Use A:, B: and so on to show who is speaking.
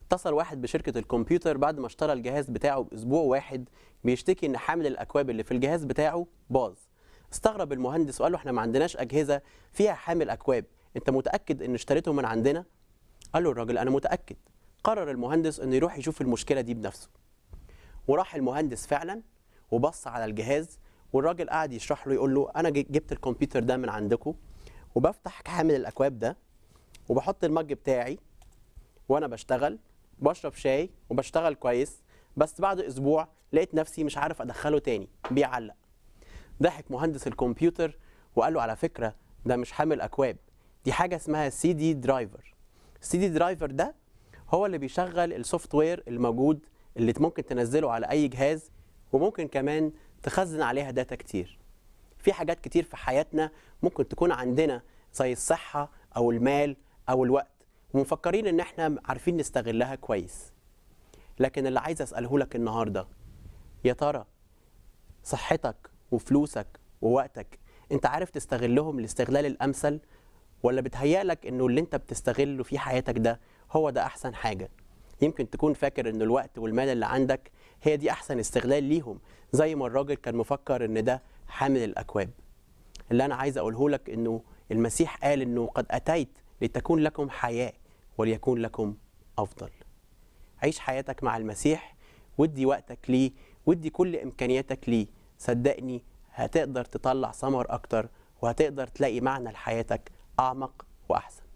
A: اتصل واحد بشركه الكمبيوتر بعد ما اشترى الجهاز بتاعه باسبوع واحد بيشتكي ان حامل الاكواب اللي في الجهاز بتاعه باظ استغرب المهندس وقال له احنا ما عندناش اجهزه فيها حامل اكواب انت متاكد ان اشتريته من عندنا قال له الراجل انا متاكد قرر المهندس انه يروح يشوف المشكله دي بنفسه وراح المهندس فعلا وبص على الجهاز والراجل قعد يشرح له يقول له انا جبت الكمبيوتر ده من عندكم وبفتح حامل الاكواب ده وبحط المج بتاعي وانا بشتغل بشرب شاي وبشتغل كويس بس بعد اسبوع لقيت نفسي مش عارف ادخله تاني بيعلق ضحك مهندس الكمبيوتر وقال له على فكره ده مش حامل اكواب دي حاجه اسمها سي دي درايفر السي دي درايفر ده هو اللي بيشغل السوفت وير الموجود اللي ممكن تنزله على اي جهاز وممكن كمان تخزن عليها داتا كتير في حاجات كتير في حياتنا ممكن تكون عندنا زي الصحة أو المال أو الوقت ومفكرين إن إحنا عارفين نستغلها كويس لكن اللي عايز أسأله لك النهاردة يا ترى صحتك وفلوسك ووقتك أنت عارف تستغلهم الاستغلال الأمثل ولا بتهيألك إنه اللي أنت بتستغله في حياتك ده هو ده أحسن حاجة يمكن تكون فاكر إن الوقت والمال اللي عندك هي دي أحسن استغلال ليهم زي ما الراجل كان مفكر إن ده حامل الأكواب اللي أنا عايز أقوله لك إنه المسيح قال إنه قد أتيت لتكون لكم حياة وليكون لكم أفضل عيش حياتك مع المسيح ودي وقتك ليه ودي كل إمكانياتك ليه صدقني هتقدر تطلع ثمر أكتر وهتقدر تلاقي معنى لحياتك أعمق وأحسن